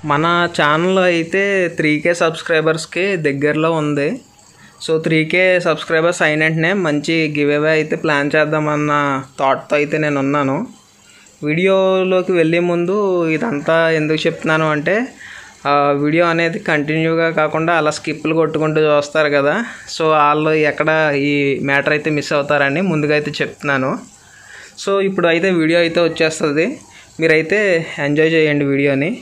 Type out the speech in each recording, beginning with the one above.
మన ఛానల్ అయితే త్రీ కే సబ్స్క్రైబర్స్కి దగ్గరలో ఉంది సో త్రీ కే సబ్స్క్రైబర్స్ అయిన వెంటనే మంచి గివ్ అవే అయితే ప్లాన్ చేద్దామన్న థాట్తో అయితే నేను ఉన్నాను వీడియోలోకి వెళ్ళే ముందు ఇదంతా ఎందుకు చెప్తున్నాను అంటే ఆ, వీడియో అనేది కంటిన్యూగా కాకుండా అలా స్కిప్లు కొట్టుకుంటూ చూస్తారు కదా సో వాళ్ళు ఎక్కడ ఈ మ్యాటర్ అయితే మిస్ అవుతారని ముందుగా అయితే చెప్తున్నాను సో ఇప్పుడు అయితే వీడియో అయితే వచ్చేస్తుంది మీరైతే ఎంజాయ్ చేయండి వీడియోని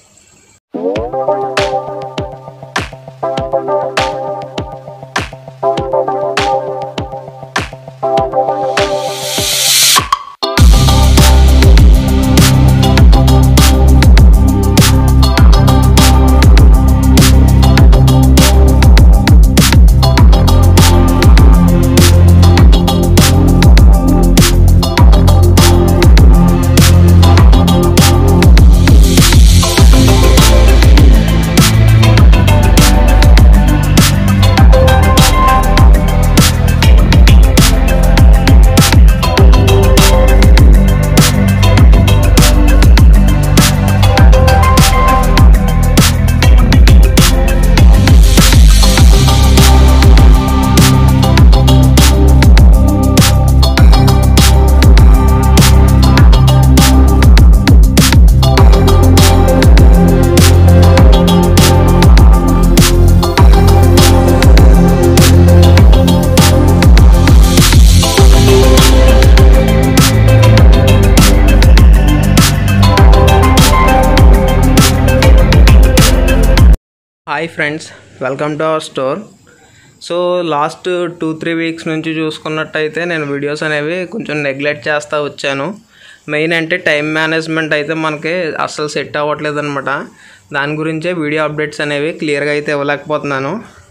hi friends welcome to our store so last two three weeks నుంచి చూసుకున్నట్టయితే నేను వీడియోస్ అనేవి కొంచెం నెగ్లెక్ట్ చేస్తూ వచ్చాను మెయిన్ అంటే టైం మేనేజ్మెంట్ అయితే మనకి అస్సలు సెట్ అవ్వట్లేదు అనమాట దాని గురించే వీడియో అప్డేట్స్ అనేవి క్లియర్గా అయితే ఇవ్వలేకపోతున్నాను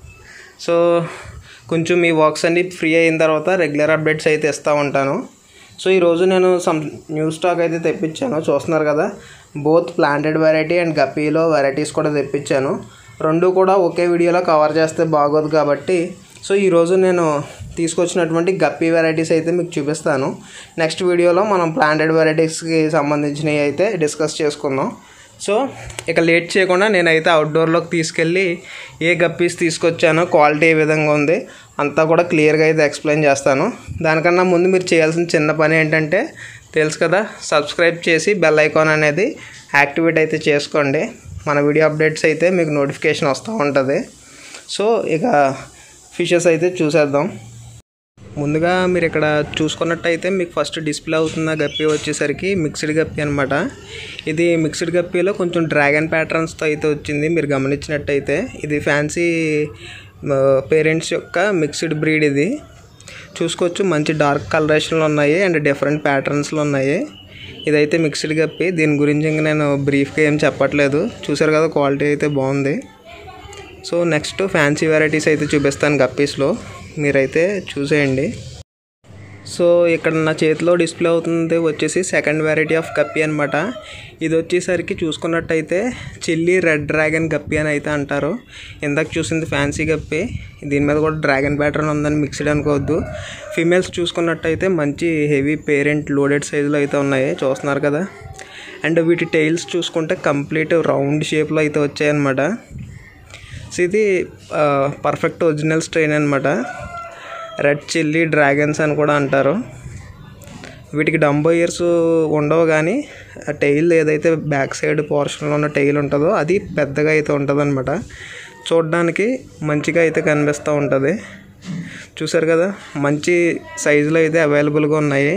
సో కొంచెం మీ వర్క్స్ అన్ని ఫ్రీ అయిన తర్వాత రెగ్యులర్ అప్డేట్స్ అయితే ఇస్తూ ఉంటాను సో ఈరోజు నేను సమ్ న్యూ స్టాక్ అయితే తెప్పించాను చూస్తున్నారు కదా బోత్ ప్లాంటెడ్ వెరైటీ అండ్ గప్పీలో వెరైటీస్ కూడా తెప్పించాను రెండు కూడా ఒకే వీడియోలో కవర్ చేస్తే బాగోదు కాబట్టి సో ఈరోజు నేను తీసుకొచ్చినటువంటి గప్పీ వెరైటీస్ అయితే మీకు చూపిస్తాను నెక్స్ట్ వీడియోలో మనం ప్లాంటెడ్ వెరైటీస్కి సంబంధించినవి అయితే డిస్కస్ చేసుకుందాం సో ఇక లేట్ చేయకుండా నేనైతే అవుట్డోర్లోకి తీసుకెళ్ళి ఏ గప్పీస్ తీసుకొచ్చానో క్వాలిటీ ఏ విధంగా ఉంది అంతా కూడా క్లియర్గా అయితే ఎక్స్ప్లెయిన్ చేస్తాను దానికన్నా ముందు మీరు చేయాల్సిన చిన్న పని ఏంటంటే తెలుసు కదా సబ్స్క్రైబ్ చేసి బెల్ ఐకాన్ అనేది యాక్టివేట్ అయితే చేసుకోండి మన వీడియో అప్డేట్స్ అయితే మీకు నోటిఫికేషన్ వస్తూ ఉంటుంది సో ఇక ఫిషెస్ అయితే చూసేద్దాం ముందుగా మీరు ఇక్కడ చూసుకున్నట్టయితే మీకు ఫస్ట్ డిస్ప్లే అవుతున్న గప్పి వచ్చేసరికి మిక్స్డ్ గప్పి అనమాట ఇది మిక్స్డ్ గప్పిలో కొంచెం డ్రాగన్ ప్యాటర్న్స్తో అయితే వచ్చింది మీరు గమనించినట్టయితే ఇది ఫ్యాన్సీ పేరెంట్స్ యొక్క మిక్స్డ్ బ్రీడ్ ఇది చూసుకోవచ్చు మంచి డార్క్ కలరేషన్లు ఉన్నాయి అండ్ డిఫరెంట్ ప్యాటర్న్స్లో ఉన్నాయి ఇదైతే మిక్స్డ్ గప్పి దీని గురించి ఇంక నేను బ్రీఫ్గా ఏం చెప్పట్లేదు చూసారు కదా క్వాలిటీ అయితే బాగుంది సో నెక్స్ట్ ఫ్యాన్సీ వెరైటీస్ అయితే చూపిస్తాను గప్పీస్లో మీరైతే చూసేయండి సో ఇక్కడ నా చేతిలో డిస్ప్లే అవుతుంది వచ్చేసి సెకండ్ వెరైటీ ఆఫ్ గప్పి అనమాట ఇది వచ్చేసరికి చూసుకున్నట్టయితే చిల్లీ రెడ్ డ్రాగన్ గప్పి అని అయితే అంటారు ఇందాక చూసింది ఫ్యాన్సీ గప్పి దీని మీద కూడా డ్రాగన్ ప్యాటర్న్ ఉందని మిక్స్డ్ అనుకోవద్దు ఫీమేల్స్ చూసుకున్నట్టయితే మంచి హెవీ పేరెంట్ లోడెడ్ సైజులో అయితే ఉన్నాయి చూస్తున్నారు కదా అండ్ వీటి టైల్స్ చూసుకుంటే కంప్లీట్ రౌండ్ షేప్లో అయితే వచ్చాయన్నమాట సో ఇది పర్ఫెక్ట్ ఒరిజినల్ స్ట్రెయిన్ అనమాట రెడ్ చిల్లీ డ్రాగన్స్ అని కూడా అంటారు వీటికి డంబో ఇయర్స్ ఉండవు కానీ ఆ టైల్ ఏదైతే బ్యాక్ సైడ్ పోర్షన్లో ఉన్న టైల్ ఉంటుందో అది పెద్దగా అయితే ఉంటుంది అనమాట చూడడానికి మంచిగా అయితే కనిపిస్తూ ఉంటుంది చూసారు కదా మంచి సైజులో అయితే అవైలబుల్గా ఉన్నాయి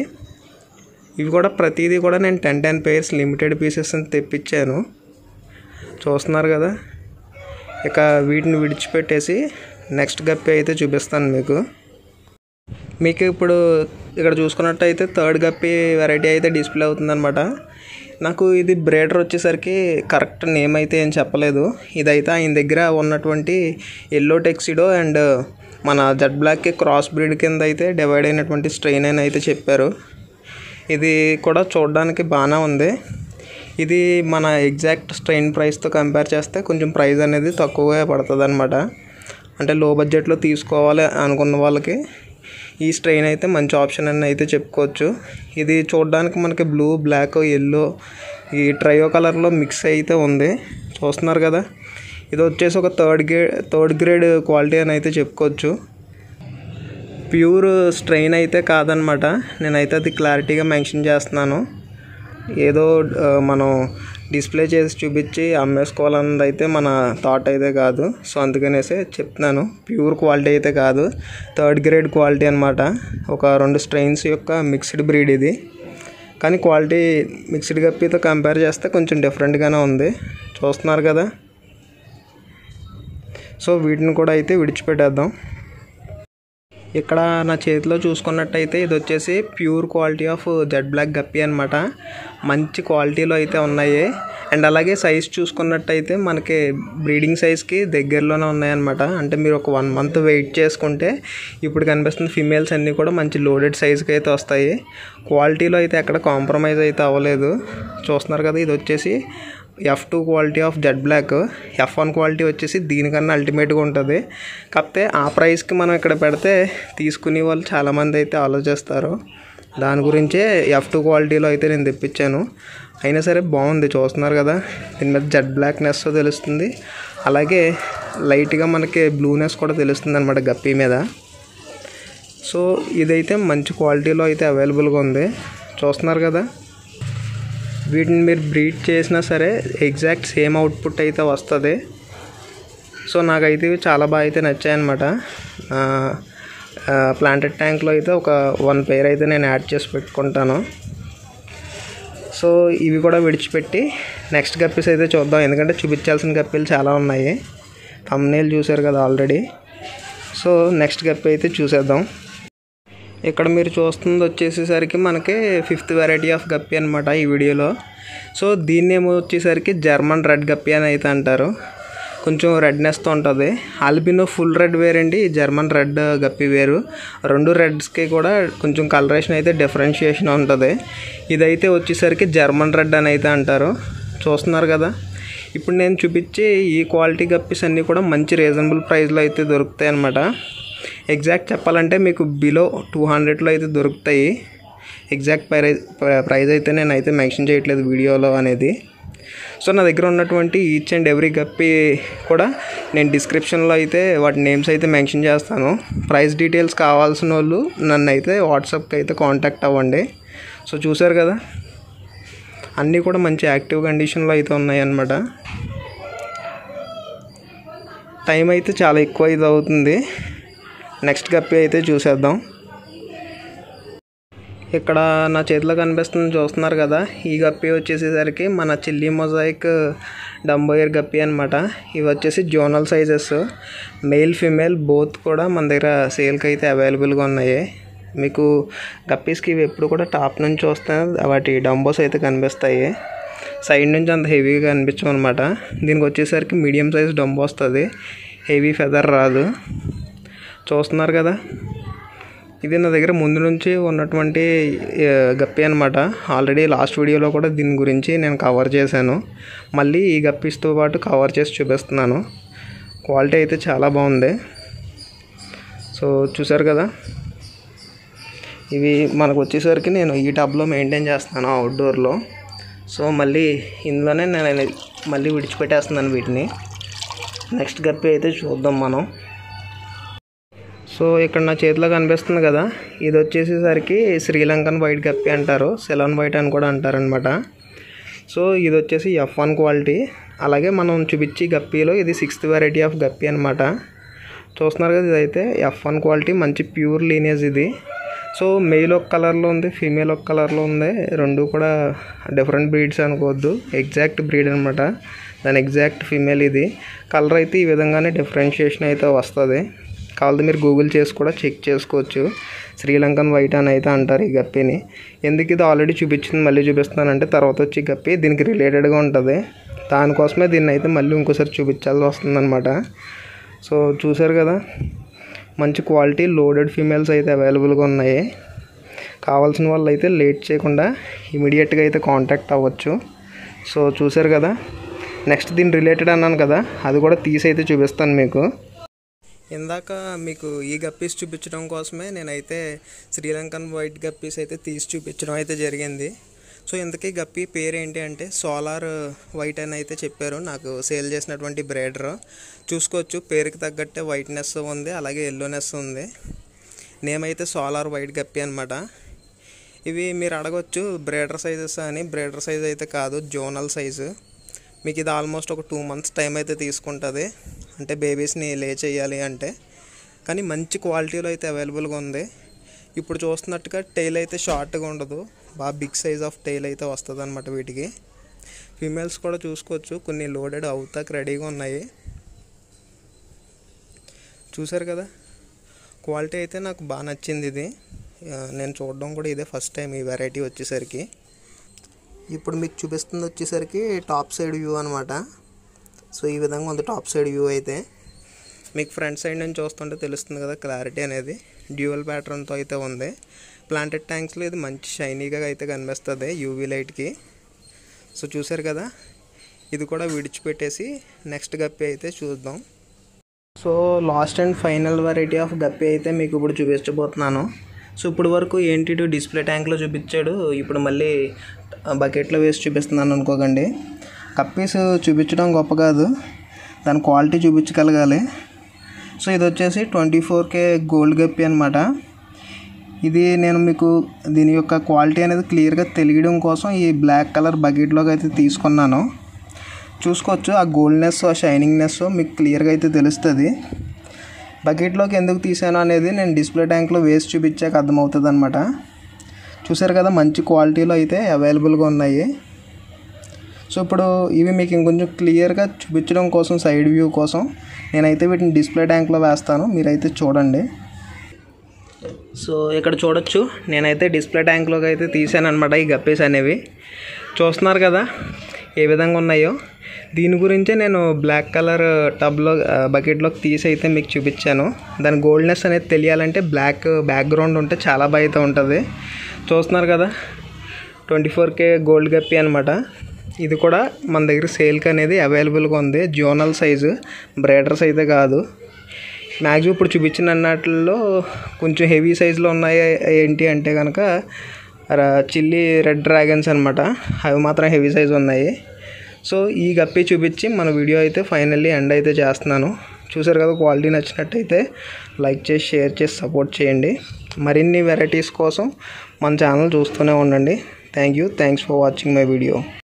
ఇవి కూడా ప్రతిదీ కూడా నేను ten ten pairs limited pieces అని తెప్పించాను చూస్తున్నారు కదా ఇక వీటిని విడిచిపెట్టేసి నెక్స్ట్ గప్పి అయితే చూపిస్తాను మీకు మీకు ఇప్పుడు ఇక్కడ చూసుకున్నట్టయితే థర్డ్ గప్పి వెరైటీ అయితే డిస్ప్లే అవుతుందన్నమాట నాకు ఇది బ్రేడర్ వచ్చేసరికి కరెక్ట్ నేమ్ అయితే ఏం చెప్పలేదు ఇదైతే ఆయన దగ్గర ఉన్నటువంటి ఎల్లో టెక్సిడో అండ్ మన జడ్ బ్లాక్కి క్రాస్ బ్రీడ్ కింద అయితే డివైడ్ అయినటువంటి స్ట్రెయిన్ అని అయితే చెప్పారు ఇది కూడా చూడడానికి బాగానే ఉంది ఇది మన ఎగ్జాక్ట్ స్ట్రెయిన్ ప్రైస్తో కంపేర్ చేస్తే కొంచెం ప్రైస్ అనేది తక్కువగా పడుతుంది అనమాట అంటే లో బడ్జెట్లో తీసుకోవాలి అనుకున్న వాళ్ళకి ఈ స్ట్రెయిన్ అయితే మంచి ఆప్షన్ అని అయితే చెప్పుకోవచ్చు ఇది చూడడానికి మనకి బ్లూ బ్లాక్ ఎల్లో ఈ ట్రయో కలర్లో మిక్స్ అయితే ఉంది చూస్తున్నారు కదా ఇది వచ్చేసి ఒక third grade third grade quality అని అయితే చెప్పుకోవచ్చు ప్యూర్ స్ట్రెయిన్ అయితే కాదనమాట నేనైతే అది క్లారిటీగా మెన్షన్ చేస్తున్నాను ఏదో ఆ, మనం డిస్ప్లే చేసి చూపించి అమ్మేసుకోవాలన్నది అయితే మన థాట్ అయితే కాదు సో అందుకనేసి చెప్తున్నాను ప్యూర్ క్వాలిటీ అయితే కాదు థర్డ్ గ్రేడ్ క్వాలిటీ అనమాట ఒక రెండు స్ట్రెయిన్స్ యొక్క మిక్స్డ్ బ్రీడ్ ఇది కానీ క్వాలిటీ మిక్స్డ్ గప్పితో కంపేర్ చేస్తే కొంచెం డిఫరెంట్గానే ఉంది చూస్తున్నారు కదా సో వీటిని కూడా అయితే విడిచిపెట్టేద్దాం ఇక్కడ నా చేతిలో చూసుకున్నట్టయితే ఇది వచ్చేసి pure quality of jet black guppy అనమాట మంచి క్వాలిటీలో అయితే ఉన్నాయి అండ్ అలాగే సైజ్ చూసుకున్నట్టయితే మనకి బ్రీడింగ్ సైజ్కి దగ్గరలోనే ఉన్నాయన్నమాట అంటే మీరు ఒక వన్ మంత్ వెయిట్ చేసుకుంటే ఇప్పుడు కనిపిస్తున్న ఫిమేల్స్ అన్నీ కూడా మంచి లోడెడ్ సైజ్కి అయితే వస్తాయి క్వాలిటీలో అయితే ఎక్కడ కాంప్రమైజ్ అయితే అవ్వలేదు చూస్తున్నారు కదా ఇది వచ్చేసి F two quality of jet black F one quality వచ్చేసి దీనికన్నా అల్టిమేట్గా ఉంటుంది కాకపోతే ఆ ప్రైస్కి మనం ఇక్కడ పెడితే తీసుకునే వాళ్ళు చాలామంది అయితే ఆలోచిస్తారు దాని గురించే ఎఫ్ టూ క్వాలిటీలో అయితే నేను తెప్పించాను అయినా సరే బాగుంది చూస్తున్నారు కదా దీని మీద జెడ్ బ్లాక్నెస్ తెలుస్తుంది అలాగే లైట్గా మనకి బ్లూనెస్ కూడా తెలుస్తుంది అనమాట గప్పి మీద సో ఇదైతే మంచి క్వాలిటీలో అయితే అవైలబుల్గా ఉంది చూస్తున్నారు కదా వీటిని మీరు బ్రీడ్ చేసినా సరే ఎగ్జాక్ట్ సేమ్ అవుట్పుట్ అయితే వస్తుంది సో నాకైతే ఇవి చాలా బాగా అయితే నచ్చాయన్నమాట ప్లాంటెడ్ ట్యాంక్లో అయితే ఒక వన్ పేర్ అయితే నేను యాడ్ చేసి పెట్టుకుంటాను సో ఇవి కూడా విడిచిపెట్టి నెక్స్ట్ గప్పీస్ అయితే చూద్దాం ఎందుకంటే చూపించాల్సిన గప్పీలు చాలా ఉన్నాయి తమ్నేల్ చూశారు కదా ఆల్రెడీ సో నెక్స్ట్ గప్పి అయితే చూసేద్దాం ఇక్కడ మీరు చూస్తుంది వచ్చేసేసరికి మనకి ఫిఫ్త్ వెరైటీ ఆఫ్ గప్పి అనమాట ఈ వీడియోలో సో దీన్ని ఏమో వచ్చేసరికి జర్మన్ రెడ్ గప్పి అని అయితే అంటారు కొంచెం రెడ్నెస్తో ఉంటుంది ఆల్బినో ఫుల్ రెడ్ వేరండి జర్మన్ రెడ్ గప్పి వేరు రెండు రెడ్స్కి కూడా కొంచెం కలరేషన్ అయితే డిఫరెన్షియేషన్ ఉంటుంది ఇదైతే వచ్చేసరికి జర్మన్ రెడ్ అని అయితే అంటారు చూస్తున్నారు కదా ఇప్పుడు నేను చూపించే ఈ క్వాలిటీ గప్పీస్ అన్నీ కూడా మంచి రీజనబుల్ ప్రైస్లో అయితే దొరుకుతాయి అన్నమాట ఎగ్జాక్ట్ చెప్పాలంటే మీకు బిలో టూ హండ్రెడ్లో అయితే దొరుకుతాయి ఎగ్జాక్ట్ ప్రైజ్ ప్రైజ్ అయితే నేను అయితే మెన్షన్ చేయట్లేదు వీడియోలో అనేది సో నా దగ్గర ఉన్నటువంటి ఈచ్ అండ్ ఎవ్రీ గప్పి కూడా నేను డిస్క్రిప్షన్లో అయితే వాటి నేమ్స్ అయితే మెన్షన్ చేస్తాను ప్రైస్ డీటెయిల్స్ కావాల్సిన వాళ్ళు నన్ను అయితే వాట్సాప్కి అయితే కాంటాక్ట్ అవ్వండి సో చూసారు కదా అన్నీ కూడా మంచి యాక్టివ్ కండిషన్లో అయితే ఉన్నాయి అన్నమాట టైం అయితే చాలా ఎక్కువ ఇది అవుతుంది నెక్స్ట్ గప్పి అయితే చూసేద్దాం ఇక్కడ నా చేతిలో కనిపిస్తుంది చూస్తున్నారు కదా ఈ గప్పి వచ్చేసేసరికి మన చిల్లీ మొజాయిక్ డంబోయర్ గప్పి అనమాట ఇవి వచ్చేసి zonal sizes male female both కూడా మన దగ్గర సేల్కి అయితే అవైలబుల్గా ఉన్నాయి మీకు గప్పీస్కి ఇవి ఎప్పుడు కూడా టాప్ నుంచి వస్తే వాటి డంబోస్ అయితే కనిపిస్తాయి సైడ్ నుంచి అంత హెవీగా కనిపించవు అనమాట దీనికి వచ్చేసరికి మీడియం సైజ్ డంబో వస్తుంది హెవీ ఫెదర్ రాదు చూస్తున్నారు కదా ఇది నా దగ్గర ముందు నుంచి ఉన్నటువంటి ఆ, గప్పి అనమాట ఆల్రెడీ లాస్ట్ వీడియోలో కూడా దీని గురించి నేను కవర్ చేశాను మళ్ళీ ఈ గప్పీస్తో పాటు కవర్ చేసి చూపిస్తున్నాను క్వాలిటీ అయితే చాలా బాగుంది సో చూసారు కదా ఇవి మనకు వచ్చేసరికి నేను ఈ టబ్లో మెయింటైన్ చేస్తాను అవుట్డోర్లో సో మళ్ళీ ఇందులోనే నేను మళ్ళీ విడిచిపెట్టేస్తున్నాను వీటిని నెక్స్ట్ గప్పి అయితే చూద్దాం మనం సో ఇక్కడ నా చేతిలో కనిపిస్తుంది కదా ఇది వచ్చేసేసరికి శ్రీలంకన్ వైట్ గప్పి అంటారు సెలాన్ వైట్ అని కూడా అంటారనమాట సో ఇది వచ్చేసి ఎఫ్ వన్ క్వాలిటీ అలాగే మనం చూపించి గప్పిలో ఇది సిక్స్త్ వెరైటీ ఆఫ్ గప్పి అనమాట చూస్తున్నారు కదా ఇదైతే ఎఫ్ వన్ క్వాలిటీ మంచి ప్యూర్ లీనేజ్ ఇది సో మెయిల్ ఒక కలర్లో ఉంది ఫీమేల్ ఒక కలర్లో ఉంది రెండు కూడా డిఫరెంట్ బ్రీడ్స్ అనుకోవద్దు ఎగ్జాక్ట్ బ్రీడ్ అనమాట దాని ఎగ్జాక్ట్ ఫీమేల్ ఇది కలర్ అయితే ఈ విధంగానే డిఫరెన్షియేషన్ అయితే వస్తుంది కావాలంటే మీరు గూగుల్ చేసి కూడా చెక్ చేసుకోవచ్చు శ్రీలంకన్ వైట్ అని అయితే అంటారు ఈ గప్పిని ఎందుకు ఇది ఆల్రెడీ చూపించింది మళ్ళీ చూపిస్తానంటే తర్వాత వచ్చి గప్పి దీనికి రిలేటెడ్గా ఉంటుంది దానికోసమే దీన్ని అయితే మళ్ళీ ఇంకోసారి చూపించాల్సి వస్తుందన్నమాట సో చూసారు కదా మంచి క్వాలిటీ లోడెడ్ ఫీమేల్స్ అయితే అవైలబుల్గా ఉన్నాయి కావాల్సిన వాళ్ళు అయితే లేట్ చేయకుండా ఇమీడియట్గా అయితే కాంటాక్ట్ అవ్వచ్చు సో చూసారు కదా నెక్స్ట్ దీని రిలేటెడ్ అన్నాను కదా అది కూడా తీసి అయితే చూపిస్తాను మీకు ఇందాక మీకు ఈ గప్పీస్ చూపించడం కోసమే నేనైతే శ్రీలంకన్ వైట్ గప్పీస్ అయితే తీసి చూపించడం అయితే జరిగింది సో ఇంతకీ గప్పి పేరు ఏంటి అంటే సోలార్ వైట్ అని అయితే చెప్పారు నాకు సేల్ చేసినటువంటి బ్రేడర్ చూసుకోవచ్చు పేరుకి తగ్గట్టే వైట్నెస్ ఉంది అలాగే ఎల్లోనెస్ ఉంది నేమ్ అయితే సోలార్ వైట్ గప్పి అనమాట ఇవి మీరు అడగొచ్చు బ్రేడర్ సైజెస్ అని బ్రేడర్ సైజ్ అయితే కాదు జోనల్ సైజు మీకు ఇది ఆల్మోస్ట్ ఒక టూ మంత్స్ టైం అయితే తీసుకుంటుంది అంటే బేబీస్ని లే చేయాలి అంటే కానీ మంచి క్వాలిటీలో అయితే అవైలబుల్గా ఉంది ఇప్పుడు చూస్తున్నట్టుగా టైల్ అయితే షార్ట్గా ఉండదు బాగా బిగ్ సైజ్ ఆఫ్ టైల్ అయితే వస్తుంది అనమాట వీటికి ఫీమేల్స్ కూడా చూసుకోవచ్చు కొన్ని లోడెడ్ అవుతాక రెడీగా ఉన్నాయి చూసారు కదా క్వాలిటీ అయితే నాకు బాగా నచ్చింది ఇది ఆ, నేను చూడడం కూడా ఇదే ఫస్ట్ టైం ఈ వెరైటీ వచ్చేసరికి ఇప్పుడు మీకు చూపిస్తుంది వచ్చేసరికి టాప్ సైడ్ వ్యూ అనమాట సో ఈ విధంగా ఉంది టాప్ సైడ్ వ్యూ అయితే మీకు ఫ్రంట్ సైడ్ నుంచి చూస్తుంటే తెలుస్తుంది కదా క్లారిటీ అనేది డ్యూయల్ ప్యాటర్న్తో అయితే ఉంది ప్లాంటెడ్ ట్యాంక్స్లో ఇది మంచి షైనీగా అయితే కనిపిస్తుంది యూవీ లైట్కి సో చూసారు కదా ఇది కూడా విడిచిపెట్టేసి నెక్స్ట్ గప్పి అయితే చూద్దాం so last and final variety of guppy అయితే మీకు ఇప్పుడు చూపించబోతున్నాను సో ఇప్పుడు వరకు ఏంటి డిస్ప్లే ట్యాంక్లో చూపించాడు ఇప్పుడు మళ్ళీ బకెట్లో వేసి చూపిస్తున్నాను అనుకోకండి కప్పీస్ చూపించడం గొప్ప కాదు దాని క్వాలిటీ చూపించగలగాలి సో ఇది వచ్చేసి twenty four K gold guppy అనమాట ఇది నేను మీకు దీని యొక్క క్వాలిటీ అనేది క్లియర్గా తెలియడం కోసం ఈ బ్లాక్ కలర్ బకెట్లోకి అయితే తీసుకున్నాను చూసుకోవచ్చు ఆ గోల్డ్నెస్ ఆ షైనింగ్నెస్ మీకు క్లియర్గా అయితే తెలుస్తుంది బకెట్లోకి ఎందుకు తీసాను అనేది నేను డిస్ప్లే ట్యాంక్లో వేసి చూపించాక అర్థమవుతుంది అనమాట చూసారు కదా మంచి క్వాలిటీలో అయితే అవైలబుల్గా ఉన్నాయి సో ఇప్పుడు ఇవి మీకు ఇంకొంచెం క్లియర్గా చూపించడం కోసం సైడ్ వ్యూ కోసం నేనైతే వీటిని డిస్ప్లే ట్యాంక్లో వేస్తాను మీరైతే చూడండి సో ఇక్కడ చూడొచ్చు నేనైతే డిస్ప్లే ట్యాంక్లోకి అయితే తీసాను అనమాట ఈ గప్పీస్ అనేవి చూస్తున్నారు కదా ఏ విధంగా ఉన్నాయో దీని గురించే నేను బ్లాక్ కలర్ టబ్లో బకెట్లోకి తీసి అయితే మీకు చూపించాను దాని గోల్డ్నెస్ అనేది తెలియాలంటే బ్లాక్ బ్యాక్గ్రౌండ్ ఉంటే చాలా బాగా అయితే ఉంటుంది చూస్తున్నారు కదా twenty four K gold guppy అనమాట ఇది కూడా మన దగ్గర సేల్కి అనేది అవైలబుల్గా ఉంది జోనల్ సైజు బ్రేడర్స్ అయితే కాదు మ్యాక్సిమం ఇప్పుడు చూపించిన అన్నట్లో కొంచెం హెవీ సైజులో ఉన్నాయి ఏంటి అంటే కనుక చిల్లీ రెడ్ డ్రాగన్స్ అనమాట అవి మాత్రం హెవీ సైజ్ ఉన్నాయి సో ఈ గప్పి చూపించి మన వీడియో అయితే ఫైనల్లీ ఎండ్ అయితే చేస్తున్నాను చూసారు కదా క్వాలిటీ నచ్చినట్టయితే లైక్ చేసి షేర్ చేసి సపోర్ట్ చేయండి మరిన్ని వెరైటీస్ కోసం మన ఛానల్ చూస్తూనే ఉండండి thank you thanks for watching my video